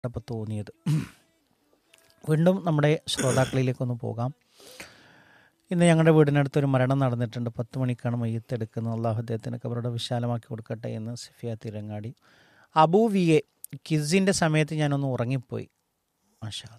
അപ്പോൾ തോന്നിയത് വീണ്ടും നമ്മുടെ ശ്രോതാക്കളിലേക്കൊന്ന് പോകാം ഇന്ന് ഞങ്ങളുടെ വീടിനടുത്തൊരു മരണം നടന്നിട്ടുണ്ട് പത്ത് മണിക്കാണ് മയ്യത്ത് എടുക്കുന്നത് അള്ളാഹു അദ്ദേഹത്തിന് അവരുടെ വിശാലമാക്കി കൊടുക്കട്ടെ എന്ന് സഫിയ തിരങ്ങാടി അബു വി എ കിസിൻ്റെ സമയത്ത് ഞാനൊന്ന് ഉറങ്ങിപ്പോയി മാഷാല്ല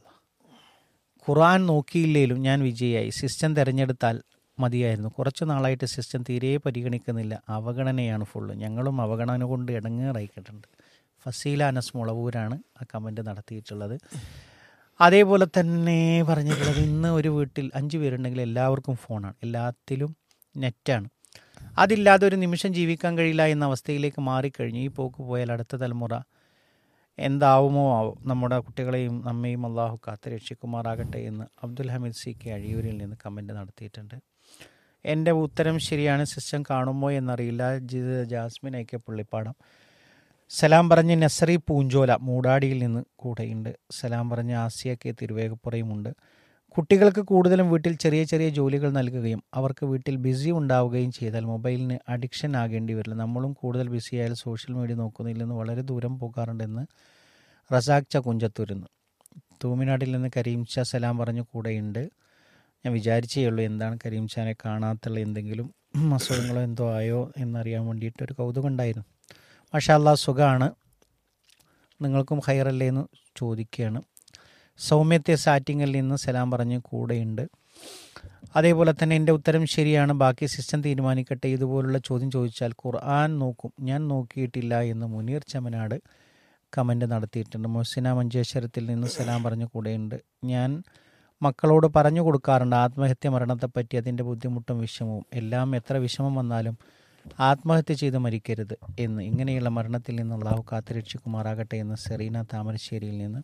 ഖുറാൻ നോക്കിയില്ലേലും ഞാൻ വിജയിയായി സിസ്റ്റം തിരഞ്ഞെടുത്താൽ മതിയായിരുന്നു കുറച്ച് നാളായിട്ട് സിസ്റ്റം തീരെ പരിഗണിക്കുന്നില്ല അവഗണനയാണ് ഫുള്ള് ഞങ്ങളും അവഗണന കൊണ്ട് ഇടങ്ങേറായിക്കിട്ടുണ്ട് ഫസീല അനസ് മുളവൂരാണ് ആ കമൻറ്റ് നടത്തിയിട്ടുള്ളത് അതേപോലെ തന്നെ പറഞ്ഞിട്ടുള്ളത് ഇന്ന് ഒരു വീട്ടിൽ അഞ്ച് പേരുണ്ടെങ്കിൽ എല്ലാവർക്കും ഫോണാണ് എല്ലാത്തിലും നെറ്റാണ് അതില്ലാതെ ഒരു നിമിഷം ജീവിക്കാൻ കഴിയില്ല എന്ന അവസ്ഥയിലേക്ക് മാറിക്കഴിഞ്ഞു ഈ പോക്ക് പോയാൽ അടുത്ത തലമുറ എന്താവുമോ ആവും നമ്മുടെ കുട്ടികളെയും നമ്മയും അള്ളാഹു കാത്ത് രക്ഷിക്കുമാറാകട്ടെ എന്ന് അബ്ദുൽ ഹമീദ് സി കെ അഴിയൂരിൽ നിന്ന് കമൻറ്റ് നടത്തിയിട്ടുണ്ട് എൻ്റെ ഉത്തരം ശരിയാണ് സിസ്റ്റം കാണുമോ എന്നറിയില്ല ജിത് ജാസ്മിൻ ഐക്കെ പുള്ളിപ്പാടം സലാം പറഞ്ഞ് നസറി പൂഞ്ചോല മൂടാടിയിൽ നിന്ന് കൂടെയുണ്ട് സലാം പറഞ്ഞ് ആസിയ കെ തിരുവേഗപ്പുറയുമുണ്ട് കുട്ടികൾക്ക് കൂടുതലും വീട്ടിൽ ചെറിയ ചെറിയ ജോലികൾ നൽകുകയും അവർക്ക് വീട്ടിൽ ബിസി ഉണ്ടാവുകയും ചെയ്താൽ മൊബൈലിന് അഡിക്ഷൻ ആകേണ്ടി വരില്ല നമ്മളും കൂടുതൽ ബിസി ആയാൽ സോഷ്യൽ മീഡിയ നോക്കുന്നതിൽ നിന്ന് വളരെ ദൂരം പോകാറുണ്ടെന്ന് റസാഖ് ച കുഞ്ചത്തൂരിന്ന് തൂമിനാട്ടിൽ നിന്ന് കരീം ഷാ സലാം പറഞ്ഞു കൂടെയുണ്ട് ഞാൻ വിചാരിച്ചേ ഉള്ളൂ എന്താണ് കരീം ഷാനെ കാണാത്തുള്ള എന്തെങ്കിലും അസുഖങ്ങളോ എന്തോ ആയോ എന്നറിയാൻ വേണ്ടിയിട്ട് ഒരു കൗതുകം ഉണ്ടായിരുന്നു മഷാല്ലാ സുഖമാണ് നിങ്ങൾക്കും ഹൈറല്ലേ എന്ന് ചോദിക്കുകയാണ് സൗമ്യത്തെ സാറ്റിങ്ങിൽ നിന്ന് സലാം പറഞ്ഞ് കൂടെയുണ്ട് അതേപോലെ തന്നെ എൻ്റെ ഉത്തരം ശരിയാണ് ബാക്കി സിസ്റ്റം തീരുമാനിക്കട്ടെ ഇതുപോലുള്ള ചോദ്യം ചോദിച്ചാൽ ഖുർആൻ നോക്കും ഞാൻ നോക്കിയിട്ടില്ല എന്ന് മുനീർ ചമനാട് കമൻ്റ് നടത്തിയിട്ടുണ്ട് മൊസിന മഞ്ചേശ്വരത്തിൽ നിന്ന് സലാം പറഞ്ഞു കൂടെയുണ്ട് ഞാൻ മക്കളോട് പറഞ്ഞു കൊടുക്കാറുണ്ട് ആത്മഹത്യ മരണത്തെപ്പറ്റി അതിൻ്റെ ബുദ്ധിമുട്ടും വിഷമവും എല്ലാം എത്ര വിഷമം വന്നാലും ആത്മഹത്യ ചെയ്ത് മരിക്കരുത് എന്ന് ഇങ്ങനെയുള്ള മരണത്തിൽ നിന്ന് അള്ളാഹു കാത്തുരക്ഷിക്കുമാറാകട്ടെ എന്ന് സെറീന താമരശ്ശേരിയിൽ നിന്ന്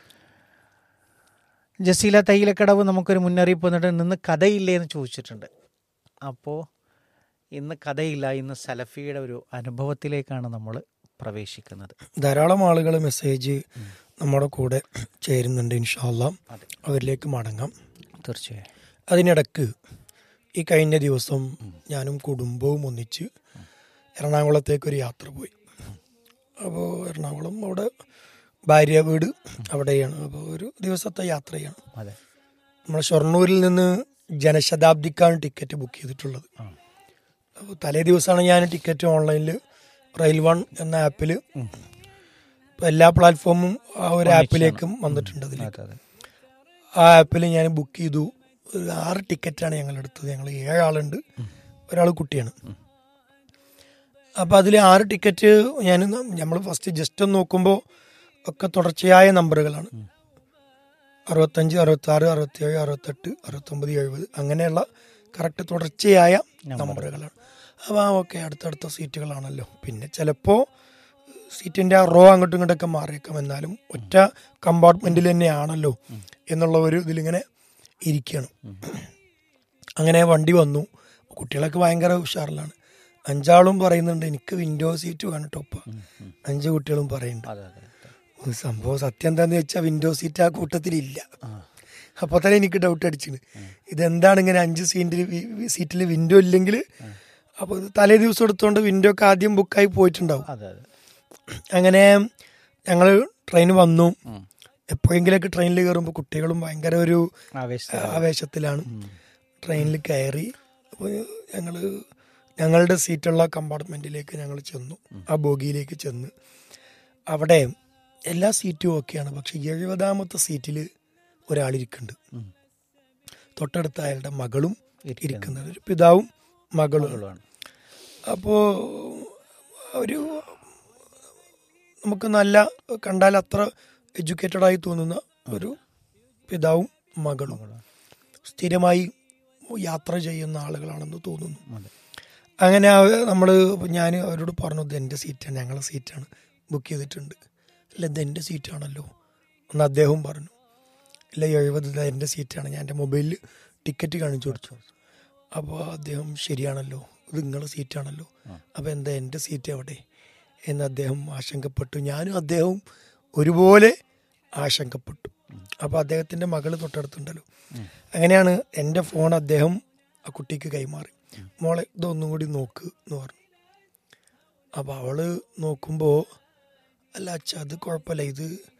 ജസീല തൈലക്കടവ് നമുക്കൊരു മുന്നറിയിപ്പ് വന്നിട്ട് നിന്ന് കഥയില്ലേ എന്ന് ചോദിച്ചിട്ടുണ്ട് അപ്പോൾ ഇന്ന് കഥയില്ല ഇന്ന് സലഫിയുടെ ഒരു അനുഭവത്തിലേക്കാണ് നമ്മൾ പ്രവേശിക്കുന്നത് ധാരാളം ആളുകൾ മെസ്സേജ് നമ്മുടെ കൂടെ ചേരുന്നുണ്ട് ഇൻഷാല്ല അതെ അവരിലേക്ക് മടങ്ങാം തീർച്ചയായും അതിനിടക്ക് ഈ കഴിഞ്ഞ ദിവസം ഞാനും കുടുംബവും ഒന്നിച്ച് എറണാകുളത്തേക്ക് ഒരു യാത്ര പോയി അപ്പോൾ എറണാകുളം അവിടെ ഭാര്യ വീട് അവിടെയാണ് അപ്പോൾ ഒരു ദിവസത്തെ യാത്രയാണ് അതെ നമ്മൾ ഷൊർണൂരിൽ നിന്ന് ജനശതാബ്ദിക്കാണ് ടിക്കറ്റ് ബുക്ക് ചെയ്തിട്ടുള്ളത് ആ. അപ്പോൾ തലേ ദിവസമാണ് ഞാൻ ടിക്കറ്റ് ഓൺലൈനിൽ റെയിൽ വൺ എന്ന ആപ്പിൽ ഇപ്പോൾ എല്ലാ പ്ലാറ്റ്ഫോമും ആ ഒരു ആപ്പിലേക്കും വന്നിട്ടുണ്ട് അതിൽ അതെ അതെ ആ ആപ്പിൽ ഞാൻ ബുക്ക് ചെയ്തു ഒരു ആറ് ടിക്കറ്റാണ് ഞങ്ങൾ എടുത്തത് ഞങ്ങൾ ഏഴാളുണ്ട് ഒരാൾ കുട്ടിയാണ് അപ്പോൾ അതിൽ ആറ് ടിക്കറ്റ് ഞാൻ നമ്മൾ ഫസ്റ്റ് ജസ്റ്റ് ഒന്ന് നോക്കുമ്പോൾ ഒക്കെ തുടർച്ചയായ നമ്പറുകളാണ് അറുപത്തഞ്ച് അറുപത്താറ് അറുപത്തിയേഴ് അറുപത്തെട്ട് അറുപത്തൊമ്പത് എഴുപത് അങ്ങനെയുള്ള കറക്റ്റ് തുടർച്ചയായ നമ്പറുകളാണ് അപ്പോൾ ആ ഓക്കെ അടുത്തടുത്ത സീറ്റുകളാണല്ലോ പിന്നെ ചിലപ്പോൾ സീറ്റിൻ്റെ ആ റോ അങ്ങോട്ടും ഇങ്ങോട്ടൊക്കെ മാറിയേക്കാം എന്നാലും ഒറ്റ കമ്പാർട്ട്മെൻറ്റിൽ തന്നെയാണല്ലോ എന്നുള്ള ഒരു ഇതിലിങ്ങനെ ഇരിക്കുകയാണ് അങ്ങനെ വണ്ടി വന്നു കുട്ടികളൊക്കെ ഭയങ്കര ഉഷാറിലാണ് അഞ്ചാളും പറയുന്നുണ്ട് എനിക്ക് വിൻഡോ സീറ്റ് വേണം ടോപ്പ് അഞ്ച് കുട്ടികളും പറയുന്നുണ്ട് അതെ അതെ അതെ. ഒരു സംഭവം സത്യം എന്താന്ന് വെച്ചാൽ വിൻഡോ സീറ്റ് ആ കൂട്ടത്തിലില്ല ആ അപ്പോൾ തന്നെ എനിക്ക് ഡൗട്ട് അടിച്ചിന് ഇതെന്താണ് ഇങ്ങനെ അഞ്ച് സീറ്റിൽ സീറ്റിൽ വിൻഡോ ഇല്ലെങ്കിൽ അപ്പോൾ ഇത് തലേ ദിവസം എടുത്തുകൊണ്ട് വിൻഡോ ഒക്കെ ആദ്യം ബുക്കായി പോയിട്ടുണ്ടാവും അതെ അതെ അങ്ങനെ ഞങ്ങൾ ട്രെയിൻ വന്നു ഉം. എപ്പോഴെങ്കിലൊക്കെ ട്രെയിനിൽ കയറുമ്പോൾ കുട്ടികളും ഭയങ്കര ഒരു ആവേശം ആവേശത്തിലാണ് ട്രെയിനിൽ കയറി അപ്പോൾ ഞങ്ങൾ ഞങ്ങളുടെ സീറ്റുള്ള കമ്പാർട്ട്മെൻറ്റിലേക്ക് ഞങ്ങൾ ചെന്നു ആ ബോഗിയിലേക്ക് ചെന്ന് അവിടെ എല്ലാ സീറ്റും ഓക്കെയാണ് പക്ഷെ എഴുപതാമത്തെ സീറ്റിൽ ഒരാളിരിക്കുന്നുണ്ട് ഉം. തൊട്ടടുത്ത അയാളുടെ മകളും ഇരിക്കുന്നത് ഒരു പിതാവും മകളും ഉള്ളതാണ്. അപ്പോൾ ഒരു നമുക്ക് നല്ല കണ്ടാൽ അത്ര എഡ്യൂക്കേറ്റഡ് ആയി തോന്നുന്ന ഒരു പിതാവും മകളും സ്ഥിരമായി യാത്ര ചെയ്യുന്ന ആളുകളാണെന്ന് തോന്നുന്നു അതെ അങ്ങനെ നമ്മൾ ഞാൻ അവരോട് പറഞ്ഞു ഇത് എൻ്റെ സീറ്റാണ് ഞങ്ങളെ സീറ്റാണ് ബുക്ക് ചെയ്തിട്ടുണ്ട് അല്ല ഇത് എൻ്റെ സീറ്റാണല്ലോ എന്ന് അദ്ദേഹം പറഞ്ഞു ഇല്ല എഴുപത് ഇത് എൻ്റെ സീറ്റാണ് ഞാൻ എൻ്റെ മൊബൈലിൽ ടിക്കറ്റ് കാണിച്ചു കൊടുത്തു അപ്പോൾ അദ്ദേഹം ശരിയാണല്ലോ ഇത് നിങ്ങളുടെ സീറ്റാണല്ലോ അപ്പോൾ എന്താ എൻ്റെ സീറ്റ് എവിടെ എന്ന് അദ്ദേഹം ആശങ്കപ്പെട്ടു ഞാനും അദ്ദേഹവും ഒരുപോലെ ആശങ്കപ്പെട്ടു അപ്പോൾ അദ്ദേഹത്തിൻ്റെ മകൾ തൊട്ടടുത്തുണ്ടല്ലോ അങ്ങനെയാണ് എൻ്റെ ഫോൺ അദ്ദേഹം ആ കുട്ടിക്ക് കൈമാറി മോളെ ഇതൊന്നും കൂടി നോക്ക് എന്ന് പറഞ്ഞു അപ്പോൾ അവള് നോക്കുമ്പോൾ അല്ല അച്ഛ അത് കുഴപ്പമില്ല ഇത്